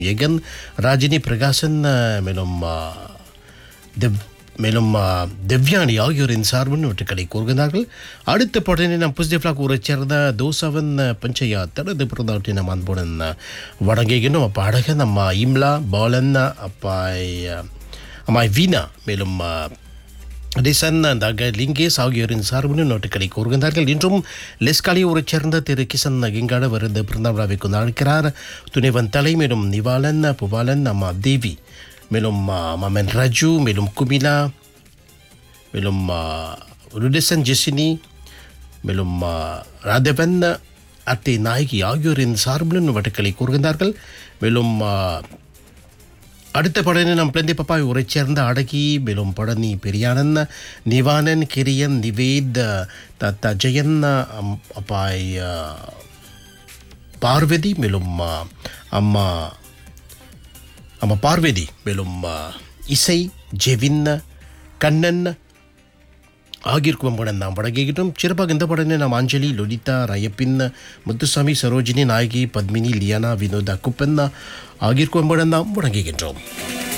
எகன் ராஜினி பிரகாசன் அஹ், மேலும் அஹ், திவ் மேலும் அஹ், திவ்யானி ஆகியோரின் சார்பின் வெட்டுக்களை கூறுகிறார்கள் அடுத்த பாடலினை நாம் புஸ்தேஃப்லாக் ஊரைச் சேர்ந்த தோசவன் பஞ்சயாத் தனது பிறந்தாட்டி நம் அன்புடன் அஹ், வணங்குகின்றோம் அப்பா அழக நம்ம இம்லா பாலன் அப்பாய் அஹ், அம்மாய் வீணா மேலும் அஹ், டிசன் தாக லிங்கேஸ் ஆகியோரின் சார்பிலும் நோட்டுகளை கூறுகின்றார்கள் இன்றும் லெஸ்காலி ஊரைச் சேர்ந்த திரு கிசன் கிங்காட விருந்து பிறந்தவிழாவை கொண்டாடுகிறார் துணைவன் தலை மேலும் நிவாலன் புவாலன் அம்மா தேவி மேலும் ஆ, மாமன் ரஜு மேலும் குமிலா மேலும் ஆ, ருடிசன் ஜெசினி மேலும் ஆ, ராதவன் அத்தை நாயகி ஆகியோரின் சார்பிலும் வட்டுக்களை கூறுகின்றார்கள் மேலும் ஆ, அடுத்த படனை நம் பிளந்தி பப்பாய் உரைச் சேர்ந்த அடகி மேலும் பழனி பெரியானன் நிவானன் கிரியன் நிவேத் தத்தா ஜெயன் அம்- அப்பாய் ஆ, பார்வதி மேலும் ஆ, அம்மா அம்மா பார்வதி மேலும் ஆ, இசை ஜெவின் கண்ணன் ஆகியிருக்கும் படம் நாம் வழங்குகின்றோம் சிறப்பாக இந்த படனை நாம் அஞ்சலி லொலிதா ரயப்பின் முத்துசாமி சரோஜினி நாயகி பத்மினி லியானா வினோதா குப்பன் ஆகியிருக்கும் படம் நாம் வழங்குகின்றோம்